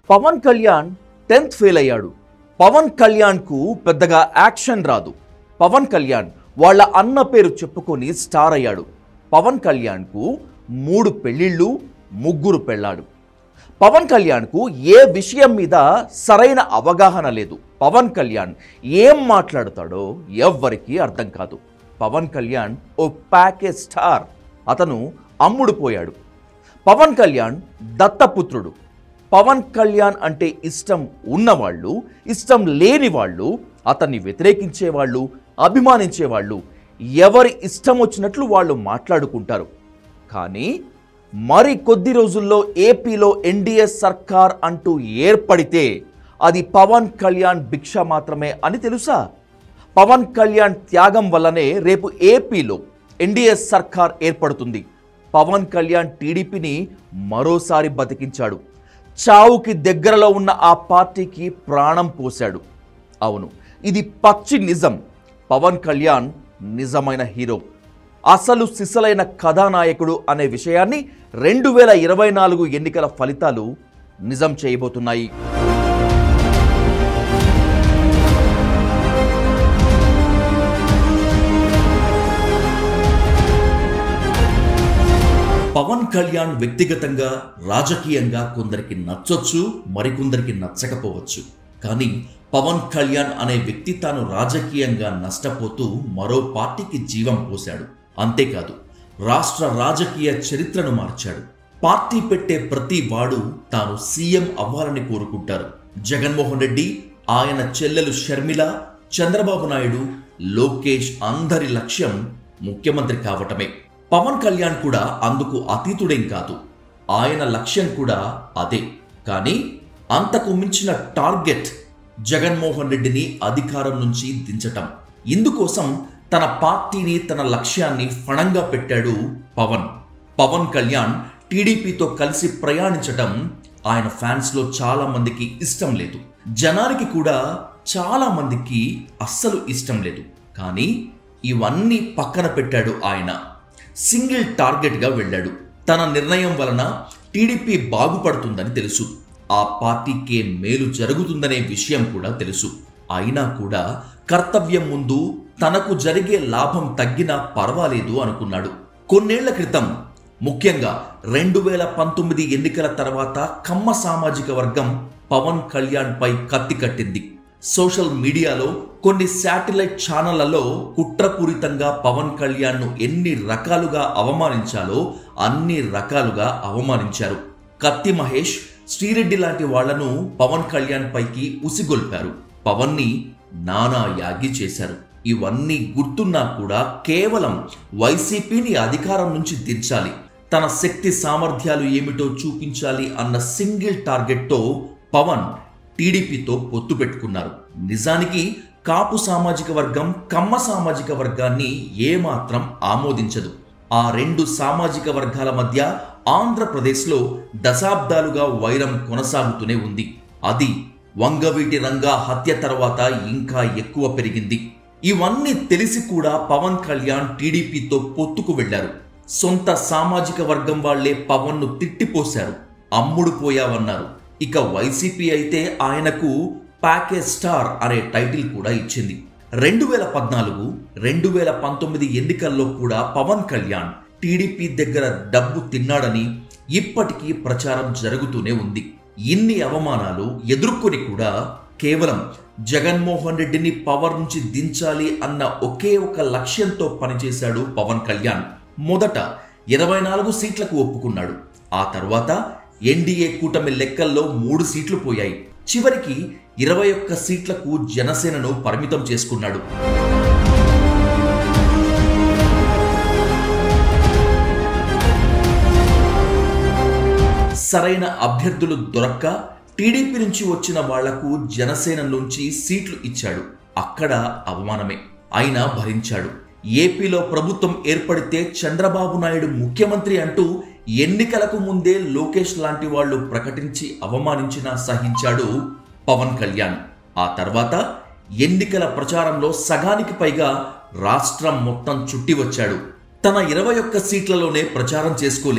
Pawan Kalyan tenth fail అయ్యాడు పవన్ కళ్యాణ్కు పెద్దగా యాక్షన్ రాదు పవన్ కళ్యాణ్ వాళ్ళ అన్న పేరు చెప్పుకొని స్టార్ అయ్యాడు పవన్ కళ్యాణ్కు మూడు పెళ్ళిళ్ళు ముగ్గురు పెళ్ళాడు పవన్ కళ్యాణ్కు ఏ విషయం మీద సరైన అవగాహన లేదు పవన్ కళ్యాణ్ ఏం మాట్లాడతాడో ఎవ్వరికీ అర్థం కాదు పవన్ కళ్యాణ్ ఓ ప్యాకేజ్ స్టార్ అతను అమ్ముడు పోయాడు పవన్ కళ్యాణ్ దత్తపుత్రుడు పవన్ కళ్యాణ్ అంటే ఇష్టం ఉన్నవాళ్ళు ఇష్టం లేని వాళ్ళు అతన్ని వ్యతిరేకించే వాళ్ళు అభిమానించే వాళ్ళు ఎవరి ఇష్టం వచ్చినట్లు వాళ్ళు మాట్లాడుకుంటారు కానీ మరి కొద్ది రోజుల్లో ఏపీలో ఎన్డీఏ సర్కార్ అంటూ ఏర్పడితే అది పవన్ కళ్యాణ్ భిక్ష మాత్రమే అని తెలుసా పవన్ కళ్యాణ్ త్యాగం వల్లనే రేపు ఏపీలో ఎన్డీఏ సర్కార్ ఏర్పడుతుంది పవన్ కళ్యాణ్ టీడీపీని మరోసారి బతికించాడు చావుకి దగ్గరలో ఉన్న ఆ పార్టీకి ప్రాణం పోశాడు అవును ఇది పచ్చి నిజం పవన్ కళ్యాణ్ నిజమైన హీరో అసలు సిసలైన కథానాయకుడు అనే విషయాన్ని రెండు వేల ఇరవై నాలుగు ఎన్నికల ఫలితాలు నిజం చేయబోతున్నాయి పవన్ కళ్యాణ్ వ్యక్తిగతంగా రాజకీయంగా కొందరికి నచ్చొచ్చు మరికొందరికి నచ్చకపోవచ్చు కానీ పవన్ కళ్యాణ్ అనే వ్యక్తి తాను రాజకీయంగా నష్టపోతూ మరో పార్టీకి జీవం పోశాడు అంతేకాదు రాష్ట్ర రాజకీయ చరిత్రను మార్చాడు పార్టీ పెట్టే ప్రతి వాడు తాను సీఎం అవ్వాలని కోరుకుంటారు జగన్మోహన్ రెడ్డి ఆయన చెల్లెలు షర్మిల చంద్రబాబు నాయుడు లోకేష్ అందరి లక్ష్యం ముఖ్యమంత్రి కావటమే పవన్ కళ్యాణ్ కూడా అందుకు అతీతుడేం కాదు ఆయన లక్ష్యం కూడా అదే కానీ అంతకు మించిన టార్గెట్ జగన్మోహన్ రెడ్డిని అధికారం నుంచి దించటం ఇందుకోసం తన పార్టీని తన లక్ష్యాన్ని ఫణంగా పెట్టాడు పవన్ పవన్ కళ్యాణ్ టీడీపీతో కలిసి ప్రయాణించటం ఆయన ఫ్యాన్స్లో చాలా మందికి ఇష్టం లేదు జనానికి కూడా చాలా మందికి అస్సలు ఇష్టం లేదు కానీ ఇవన్నీ పక్కన పెట్టాడు ఆయన సింగిల్ టార్గెట్గా వెళ్ళాడు తన నిర్ణయం వలన టీడీపీ బాగుపడుతుందని తెలుసు ఆ పార్టీకే మేలు జరుగుతుందనే విషయం కూడా తెలుసు అయినా కూడా కర్తవ్యం ముందు తనకు జరిగే లాభం తగ్గినా పర్వాలేదు అనుకున్నాడు కొన్నేళ్ల క్రితం ముఖ్యంగా రెండు వేల పంతొమ్మిది ఎన్నికల తర్వాత కమ్మ సామాజిక వర్గం పవన్ కళ్యాణ్ పై కత్తి కట్టింది సోషల్ మీడియాలో కొన్ని శాటిలైట్ ఛానళ్లలో కుట్రపూరితంగా పవన్ కళ్యాణ్ను ఎన్ని రకాలుగా అవమానించాలో అన్ని రకాలుగా అవమానించారు కత్తి మహేష్ శ్రీరెడ్డి లాంటి వాళ్లను పవన్ కళ్యాణ్ పైకి ఉసిగొల్పారు పవన్ని నానా యాగి చేశారు ఇవన్నీ గుర్తున్నా కూడా కేవలం వైసీపీని అధికారం నుంచి దించాలి తన శక్తి సామర్థ్యాలు ఏమిటో చూపించాలి అన్న సింగిల్ టార్గెట్తో పవన్ టీడీపీతో పొత్తు పెట్టుకున్నారు నిజానికి కాపు సామాజిక వర్గం కమ్మ సామాజిక వర్గాన్ని ఏమాత్రం ఆమోదించదు ఆ రెండు సామాజిక వర్గాల మధ్య ఆంధ్రప్రదేశ్లో దశాబ్దాలుగా వైరం కొనసాగుతూనే ఉంది అది వంగవీటి రంగా హత్య తర్వాత ఇంకా ఎక్కువ పెరిగింది ఇవన్నీ తెలిసి కూడా పవన్ కళ్యాణ్ టీడీపీతో పొత్తుకు వెళ్లారు సొంత సామాజిక వర్గం వాళ్లే పవన్ను తిట్టిపోశారు అమ్ముడు పోయావన్నారు ఇక వైసీపీ అయితే ఆయనకు ప్యాకేజ్ స్టార్ అనే టైటిల్ కూడా ఇచ్చింది రెండు వేల పద్నాలుగు రెండు వేల పంతొమ్మిది ఎన్నికల్లో కూడా పవన్ కళ్యాణ్ టీడీపీ దగ్గర డబ్బు తిన్నాడని ఇప్పటికీ ప్రచారం జరుగుతూనే ఉంది ఇన్ని అవమానాలు ఎదుర్కొని కూడా కేవలం జగన్మోహన్ రెడ్డిని పవర్ నుంచి దించాలి అన్న ఒకే ఒక లక్ష్యంతో పనిచేశాడు పవన్ కళ్యాణ్ మొదట ఇరవై నాలుగు సీట్లకు ఒప్పుకున్నాడు ఆ తర్వాత ఎన్డీఏ కూటమి లెక్కల్లో మూడు సీట్లు పోయాయి చివరికి ఇరవై ఒక్క సీట్లకు జనసేనను పరిమితం చేసుకున్నాడు సరైన అభ్యర్థులు దొరక్క టీడీపీ నుంచి వచ్చిన వాళ్లకు జనసేన నుంచి సీట్లు ఇచ్చాడు అక్కడ అవమానమే అయినా భరించాడు ఏపీలో ప్రభుత్వం ఏర్పడితే చంద్రబాబు నాయుడు ముఖ్యమంత్రి అంటూ ఎన్నికలకు ముందే లోకేష్ లాంటి వాళ్ళు ప్రకటించి అవమానించినా సహించాడు పవన్ కళ్యాణ్ ఆ తర్వాత ఎన్నికల ప్రచారంలో సగానికి పైగా రాష్ట్రం మొత్తం చుట్టి వచ్చాడు తన ఇరవై ఒక్క సీట్లలోనే ప్రచారం చేసుకోలేదు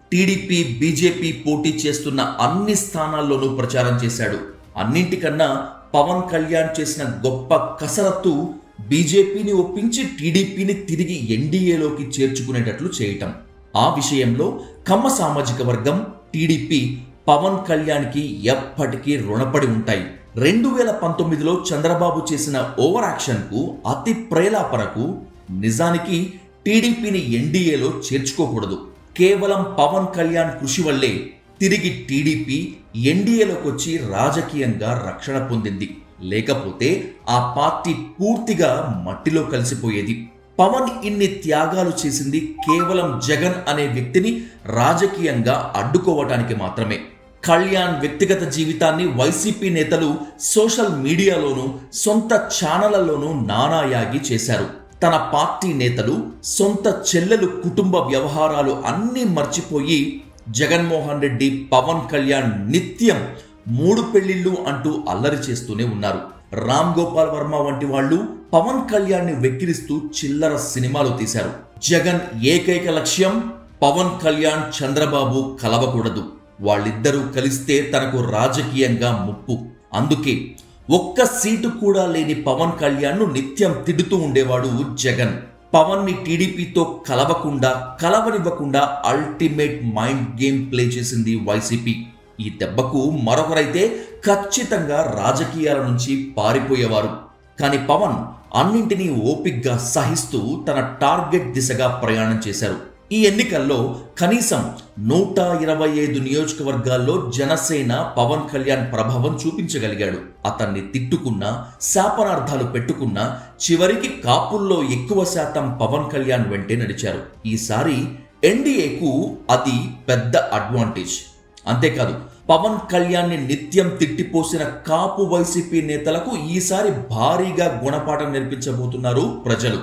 టీడీపీ బీజేపీ పోటీ చేస్తున్న అన్ని స్థానాల్లోనూ ప్రచారం చేశాడు అన్నింటికన్నా పవన్ కళ్యాణ్ చేసిన గొప్ప కసరత్తు బీజేపీని ఒప్పించి టీడీపీని తిరిగి ఎన్డీఏలోకి చేర్చుకునేటట్లు చేయటం ఆ విషయంలో కమ్మ సామాజిక వర్గం టీడీపీ పవన్ కళ్యాణ్కి ఎప్పటికీ రుణపడి ఉంటాయి రెండు వేల పంతొమ్మిదిలో చంద్రబాబు చేసిన ఓవర్ యాక్షన్కు అతి ప్రేలాపరకు నిజానికి టీడీపీని ఎన్డీఏలో చేర్చుకోకూడదు కేవలం పవన్ కళ్యాణ్ కృషి వల్లే తిరిగి టీడీపీ ఎన్డీఏలోకి వచ్చి రాజకీయంగా రక్షణ పొందింది లేకపోతే ఆ పార్టీ పూర్తిగా మట్టిలో కలిసిపోయేది పవన్ ఇన్ని త్యాగాలు చేసింది కేవలం జగన్ అనే వ్యక్తిని రాజకీయంగా అడ్డుకోవటానికి మాత్రమే కళ్యాణ్ వ్యక్తిగత జీవితాన్ని వైసీపీ నేతలు సోషల్ మీడియాలోనూ సొంత ఛానళ్లలోనూ నానాయాగి చేశారు తన పార్టీ నేతలు సొంత చెల్లెలు కుటుంబ వ్యవహారాలు అన్నీ మర్చిపోయి జగన్మోహన్ రెడ్డి పవన్ కళ్యాణ్ నిత్యం మూడు పెళ్లిళ్ళు అంటూ అల్లరి చేస్తూనే ఉన్నారు రామ్ గోపాల్ వర్మ వంటి వాళ్ళు పవన్ కళ్యాణ్ ని వెక్కిరిస్తూ చిల్లర సినిమాలు తీశారు జగన్ ఏకైక లక్ష్యం పవన్ కళ్యాణ్ చంద్రబాబు కలవకూడదు వాళ్ళిద్దరూ కలిస్తే తనకు రాజకీయంగా ముప్పు అందుకే ఒక్క సీటు కూడా లేని పవన్ కళ్యాణ్ ను నిత్యం తిడుతూ ఉండేవాడు జగన్ పవన్ ని టీడీపీతో కలవకుండా కలవనివ్వకుండా అల్టిమేట్ మైండ్ గేమ్ ప్లే చేసింది వైసీపీ ఈ దెబ్బకు మరొకరైతే ఖచ్చితంగా రాజకీయాల నుంచి పారిపోయేవారు కానీ పవన్ అన్నింటినీ ఓపిగ్గా సహిస్తూ తన టార్గెట్ దిశగా ప్రయాణం చేశారు ఈ ఎన్నికల్లో కనీసం నూట ఇరవై ఐదు నియోజకవర్గాల్లో జనసేన పవన్ కళ్యాణ్ ప్రభావం చూపించగలిగాడు అతన్ని తిట్టుకున్నా శాపనార్థాలు పెట్టుకున్నా చివరికి కాపుల్లో ఎక్కువ శాతం పవన్ కళ్యాణ్ వెంటే నడిచారు ఈసారి ఎన్డీఏకు అది పెద్ద అడ్వాంటేజ్ అంతేకాదు పవన్ కళ్యాణ్ ని నిత్యం తిట్టిపోసిన కాపు వైసీపీ నేతలకు ఈసారి భారీగా గుణపాఠం నేర్పించబోతున్నారు ప్రజలు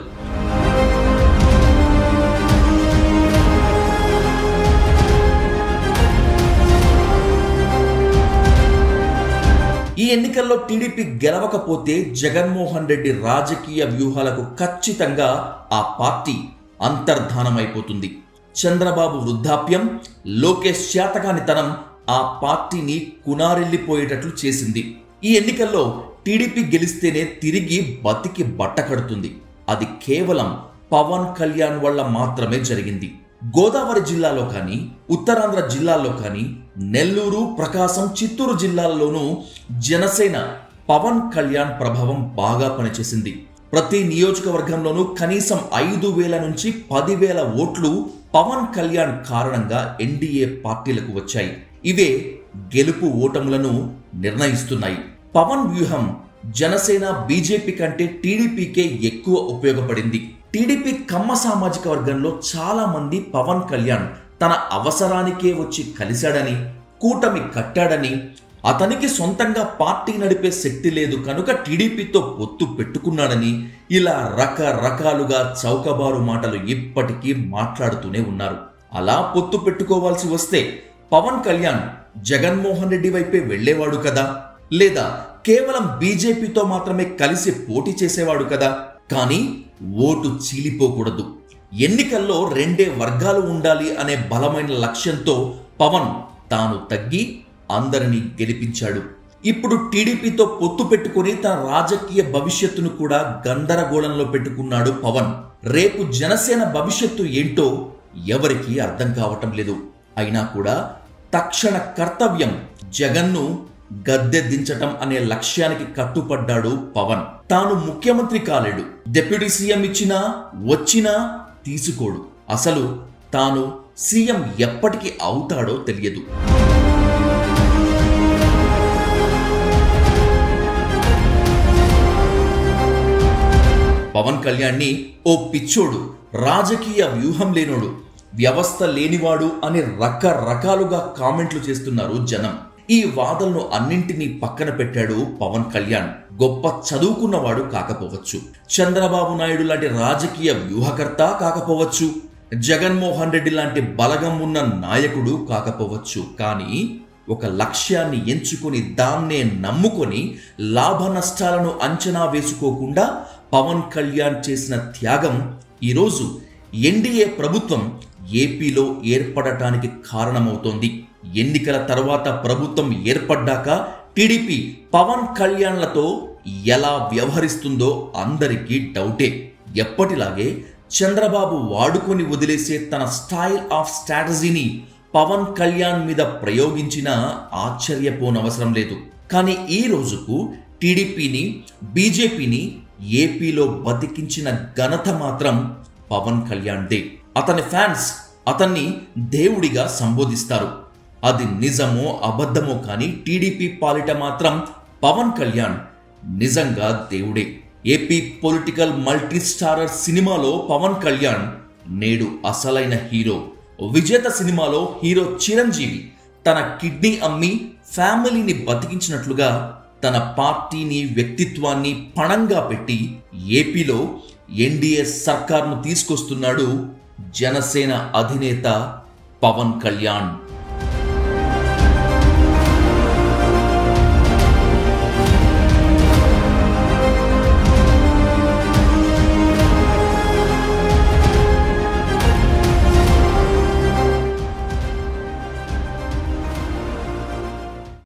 ఈ ఎన్నికల్లో టీడీపీ గెలవకపోతే జగన్మోహన్ రెడ్డి రాజకీయ వ్యూహాలకు ఖచ్చితంగా ఆ పార్టీ అంతర్ధానమైపోతుంది చంద్రబాబు వృద్ధాప్యం లోకేష్ శాతకానితనం ఆ పార్టీని కునారెల్లిపోయేటట్లు చేసింది ఈ ఎన్నికల్లో టీడీపీ గెలిస్తేనే తిరిగి బతికి బట్ట కడుతుంది అది కేవలం పవన్ కళ్యాణ్ వల్ల మాత్రమే జరిగింది గోదావరి జిల్లాలో కానీ ఉత్తరాంధ్ర జిల్లాల్లో కానీ నెల్లూరు ప్రకాశం చిత్తూరు జిల్లాల్లోనూ జనసేన పవన్ కళ్యాణ్ ప్రభావం బాగా పనిచేసింది ప్రతి నియోజకవర్గంలోనూ కనీసం ఐదు వేల నుంచి పదివేల ఓట్లు పవన్ కళ్యాణ్ కారణంగా ఎన్డీఏ పార్టీలకు వచ్చాయి ఇవే గెలుపు ఓటములను నిర్ణయిస్తున్నాయి పవన్ వ్యూహం జనసేన బీజేపీ కంటే టీడీపీకే ఎక్కువ ఉపయోగపడింది టీడీపీ కమ్మ సామాజిక వర్గంలో చాలా మంది పవన్ కళ్యాణ్ తన అవసరానికే వచ్చి కలిశాడని కూటమి కట్టాడని అతనికి సొంతంగా పార్టీ నడిపే శక్తి లేదు కనుక టీడీపీతో పొత్తు పెట్టుకున్నాడని ఇలా రకరకాలుగా చౌకబారు మాటలు ఇప్పటికీ మాట్లాడుతూనే ఉన్నారు అలా పొత్తు పెట్టుకోవాల్సి వస్తే పవన్ కళ్యాణ్ జగన్మోహన్ రెడ్డి వైపే వెళ్లేవాడు కదా లేదా కేవలం బీజేపీతో మాత్రమే కలిసి పోటీ చేసేవాడు కదా కానీ ఓటు చీలిపోకూడదు ఎన్నికల్లో రెండే వర్గాలు ఉండాలి అనే బలమైన లక్ష్యంతో పవన్ తాను తగ్గి అందరినీ గెలిపించాడు ఇప్పుడు టీడీపీతో పొత్తు పెట్టుకుని తన రాజకీయ భవిష్యత్తును కూడా గందరగోళంలో పెట్టుకున్నాడు పవన్ రేపు జనసేన భవిష్యత్తు ఏంటో ఎవరికీ అర్థం కావటం లేదు అయినా కూడా తక్షణ కర్తవ్యం జగన్ను గద్దె దించటం అనే లక్ష్యానికి కట్టుపడ్డాడు పవన్ తాను ముఖ్యమంత్రి కాలేడు డిప్యూటీ సీఎం ఇచ్చినా వచ్చినా తీసుకోడు అసలు తాను సీఎం ఎప్పటికి అవుతాడో తెలియదు పవన్ కళ్యాణ్ని ఓ పిచ్చోడు రాజకీయ వ్యూహం లేనోడు వ్యవస్థ లేనివాడు అని రకరకాలుగా కామెంట్లు చేస్తున్నారు జనం ఈ వాదనలు అన్నింటినీ పక్కన పెట్టాడు పవన్ కళ్యాణ్ గొప్ప చదువుకున్నవాడు కాకపోవచ్చు చంద్రబాబు నాయుడు లాంటి రాజకీయ వ్యూహకర్త కాకపోవచ్చు జగన్మోహన్ రెడ్డి లాంటి బలగం ఉన్న నాయకుడు కాకపోవచ్చు కానీ ఒక లక్ష్యాన్ని ఎంచుకొని దాన్నే నమ్ముకొని లాభ నష్టాలను అంచనా వేసుకోకుండా పవన్ కళ్యాణ్ చేసిన త్యాగం ఈరోజు ఎన్డీఏ ప్రభుత్వం ఏపీలో ఏర్పడటానికి కారణమవుతోంది ఎన్నికల తర్వాత ప్రభుత్వం ఏర్పడ్డాక టీడీపీ పవన్ కళ్యాణ్లతో ఎలా వ్యవహరిస్తుందో అందరికీ డౌటే ఎప్పటిలాగే చంద్రబాబు వాడుకొని వదిలేసే తన స్టైల్ ఆఫ్ స్ట్రాటజీని పవన్ కళ్యాణ్ మీద ప్రయోగించినా ఆశ్చర్యపోనవసరం లేదు కానీ ఈ రోజుకు టీడీపీని బీజేపీని ఏపీలో బతికించిన ఘనత మాత్రం పవన్ కళ్యాణ్దే అతని ఫ్యాన్స్ అతన్ని దేవుడిగా సంబోధిస్తారు అది నిజమో అబద్ధమో కానీ టీడీపీ పాలిట మాత్రం పవన్ కళ్యాణ్ నిజంగా దేవుడే ఏపీ పొలిటికల్ మల్టీ స్టారర్ సినిమాలో పవన్ కళ్యాణ్ నేడు అసలైన హీరో విజేత సినిమాలో హీరో చిరంజీవి తన కిడ్నీ అమ్మి ఫ్యామిలీని బతికించినట్లుగా తన పార్టీని వ్యక్తిత్వాన్ని పణంగా పెట్టి ఏపీలో ఎన్డీఏ సర్కార్ను తీసుకొస్తున్నాడు జనసేన అధినేత పవన్ కళ్యాణ్